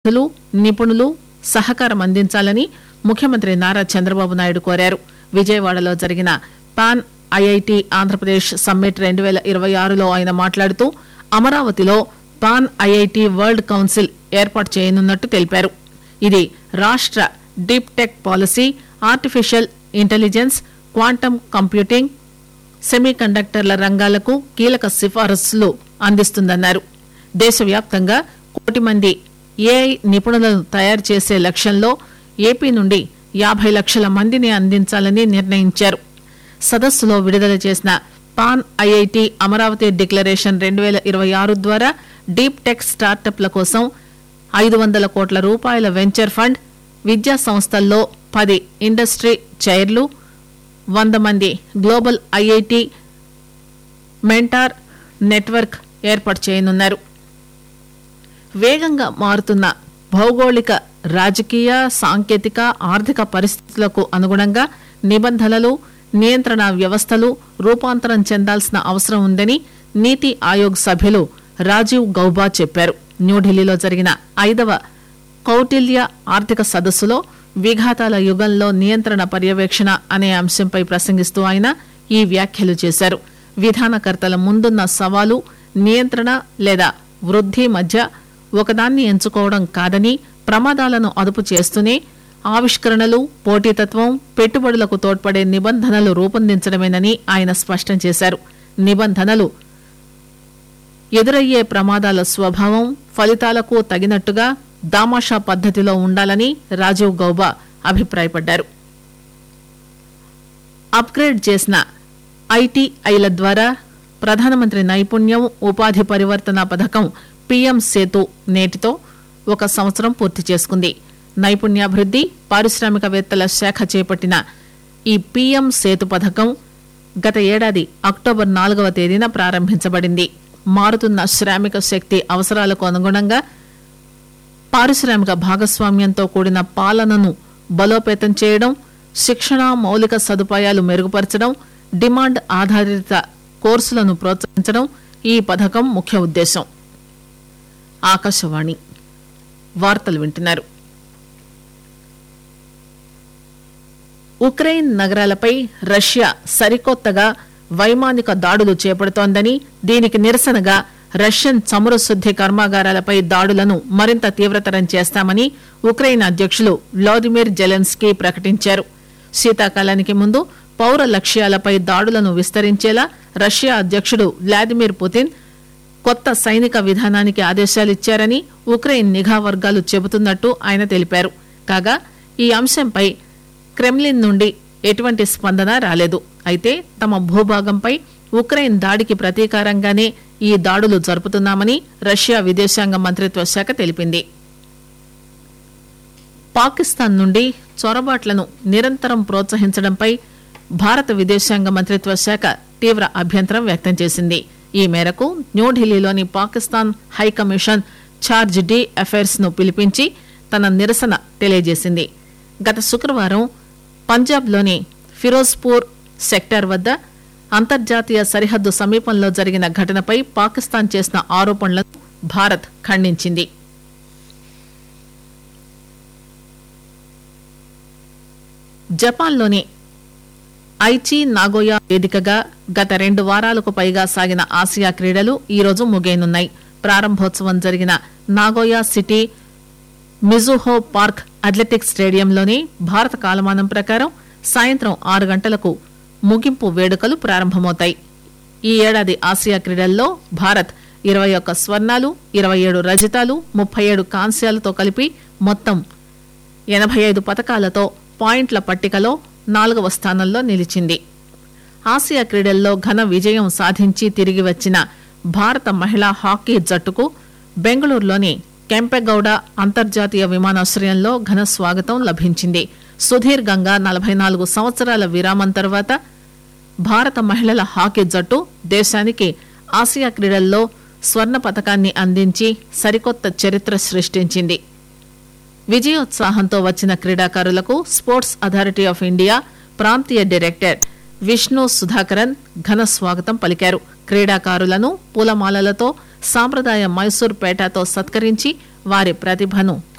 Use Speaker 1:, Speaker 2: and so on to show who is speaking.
Speaker 1: విద్యార్థులు నిపుణులు సహకారం అందించాలని ముఖ్యమంత్రి నారా చంద్రబాబు నాయుడు కోరారు విజయవాడలో జరిగిన పాన్ ఐఐటి ఆంధ్రప్రదేశ్ సమ్మిట్ రెండు పేల ఇరవై ఆరులో ఆయన మాట్లాడుతూ అమరావతిలో పాన్ ఐఐటి వరల్డ్ కౌన్సిల్ ఏర్పాటు చేయనున్నట్టు తెలిపారు ఇది రాష్ట deep tech policy artificial intelligence quantum computing semi కండక్టర్ల రంగాలకు కీలక సిఫారసులు అందిస్తుందన్నారు దేశవ్యాప్తంగా కోటి మంది ఏఐ నిపుణులను తయారు చేసే లక్ష్యంలో ఏపీ నుండి యాభై లక్షల మందిని అందించాలని నిర్ణయించారు సదస్సులో విడుదల చేసిన పాన్ ఐఐటి అమరావతి డిక్లరేషన్ రెండు పేల ఇరవై ఆరు ద్వారా డీప్ టెక్ స్టార్టప్ల కోసం ఐదు వందల కోట్ల రూపాయల వెంచర్ ఫండ్ విద్యా సంస్థల్లో పది ఇండస్ట్రీ చైర్లు వంద మంది గ్లోబల్ ఐఐటి మెంటార్ నెట్వర్క్ ఏర్పాటు చేయనున్నారు వేగంగా మారుతున్న భౌగోళిక రాజకీయ సాంకేతిక ఆర్థిక పరిస్థితులకు అనుగుణంగా నిబంధనలు నియంత్రణ వ్యవస్థలు రూపాంతరం చెందాల్సిన అవసరం ఉందని నీతి ఆయోగ్ సభ్యులు రాజీవ్ గౌబా చెప్పారు న్యూఢిల్లీలో జరిగిన ఐదవ కౌటిల్య ఆర్థిక సదస్సులో విఘాతాల యుగంలో నియంత్రణ పర్యవేక్షణ అనే అంశంపై ప్రసంగిస్తూ ఆయన ఈ వ్యాఖ్యలు చేశారు విధానకర్తల ముందున్న సవాలు నియంత్రణ లేదా వృద్ధి మధ్య ఒకదాన్ని ఎంచుకోవడం కాదని ప్రమాదాలను అదుపు చేస్తూనే ఆవిష్కరణలు పోటీతత్వం పెట్టుబడులకు తోడ్పడే నిబంధనలు రూపొందించడమేనని ఆయన స్పష్టం చేశారు నిబంధనలు ఎదురయ్యే ప్రమాదాల స్వభావం ఫలితాలకు తగినట్టుగా దామాషా పద్దతిలో ఉండాలని రాజీవ్ గౌబా అభిప్రాయపడ్డారు అప్గ్రేడ్ చేసిన ఐటీఐల ద్వారా ప్రధానమంత్రి నైపుణ్యం ఉపాధి పరివర్తన పథకం పీఎం సేతు నేటితో ఒక సంవత్సరం పూర్తి చేసుకుంది నైపుణ్యాభివృద్ది పారిశ్రామికవేత్తల శాఖ చేపట్టిన ఈ పీఎం సేతు పథకం గత ఏడాది అక్టోబర్ నాలుగవ తేదీన ప్రారంభించబడింది మారుతున్న శ్రామిక శక్తి అవసరాలకు అనుగుణంగా పారిశ్రామిక భాగస్వామ్యంతో కూడిన పాలనను బలోపేతం చేయడం శిక్షణ మౌలిక సదుపాయాలు మెరుగుపరచడం డిమాండ్ ఆధారిత కోర్సులను ప్రోత్సహించడం ఈ పథకం ముఖ్య ఉద్దేశం ఆకాశవాణి వార్తలు వింటున్నారు ఉక్రెయిన్ నగరాలపై రష్యా సరికొత్తగా వైమానిక దాడులు చేపడుతోందని దీనికి నిరసనగా రష్యన్ చమురు శుద్ది కర్మాగారాలపై దాడులను మరింత తీవ్రతరం చేస్తామని ఉక్రెయిన్ అధ్యక్షులు వ్లాదిమిర్ జెలెన్స్కీ ప్రకటించారు శీతాకాలానికి ముందు పౌర లక్ష్యాలపై దాడులను విస్తరించేలా రష్యా అధ్యక్షుడు వ్లాదిమిర్ పుతిన్ కొత్త సైనిక విధానానికి ఆదేశాలిచ్చారని ఉక్రెయిన్ నిఘా వర్గాలు చెబుతున్నట్టు ఆయన తెలిపారు కాగా ఈ అంశంపై క్రెమ్లిన్ నుండి ఎటువంటి స్పందన రాలేదు అయితే తమ భూభాగంపై ఉక్రెయిన్ దాడికి ప్రతీకారంగానే ఈ దాడులు జరుపుతున్నామని రష్యా విదేశాంగ మంత్రిత్వ శాఖ తెలిపింది పాకిస్తాన్ నుండి చొరబాట్లను నిరంతరం ప్రోత్సహించడంపై భారత విదేశాంగ మంత్రిత్వ శాఖ తీవ్ర అభ్యంతరం వ్యక్తం చేసింది ఈ మేరకు న్యూఢిల్లీలోని Pakistan high commission chargé d'affaires ను పిలిపించి తన నిరసన తెలియజేసింది గత శుక్రవారం పంజాబ్లోని ఫిరోజ్పూర్ సెక్టార్ వద్ద అంతర్జాతీయ సరిహద్దు సమీపంలో జరిగిన ఘటనపై పాకిస్తాన్ చేసిన ఆరోపణలను భారత్ ఖండించింది జపాన్లోని ఐచి నాగోయా వేదికగా గత రెండు వారాలకు పైగా సాగిన ఆసియా క్రీడలు ఈరోజు ముగియనున్నాయి ప్రారంభోత్సవం జరిగిన Nagoya City Mizuho Park athletics స్టేడియంలోని భారత కాలమానం ప్రకారం సాయంత్రం ఆరు గంటలకు ముగింపు వేడుకలు ప్రారంభమవుతాయి ఈ ఏడాది ఆసియా క్రీడల్లో భారత్ ఇరవై ఒక్క స్వర్ణాలు ఇరవై ఏడు రజతాలు ముప్పై ఏడు కాంస్యాలతో కలిపి మొత్తం ఎనభై ఐదు పథకాలతో పాయింట్ల పట్టికలో నాలుగవ స్థానంలో నిలిచింది ఆసియా క్రీడల్లో ఘన విజయం సాధించి తిరిగి వచ్చిన భారత మహిళా హాకీ జట్టుకు బెంగళూరులోని కెంపెగౌడ అంతర్జాతీయ విమానాశ్రయంలో ఘన స్వాగతం లభించింది సుదీర్ఘంగా నలభై నాలుగు సంవత్సరాల విరామం తర్వాత భారత మహిళల హాకీ జట్టు దేశానికి ఆసియా క్రీడల్లో స్వర్ణ పథకాన్ని అందించి సరికొత్త చరిత్ర సృష్టించింది విజయోత్సాహంతో వచ్చిన క్రీడాకారులకు స్పోర్ట్స్ అథారిటీ ఆఫ్ ఇండియా ప్రాంతీయ డైరెక్టర్ విష్ణు సుధాకరన్ ఘన స్వాగతం పలికారు క్రీడాకారులను పూలమాలలతో సాంప్రదాయ మైసూర్ పేటతో సత్కరించి వారి ప్రతిభను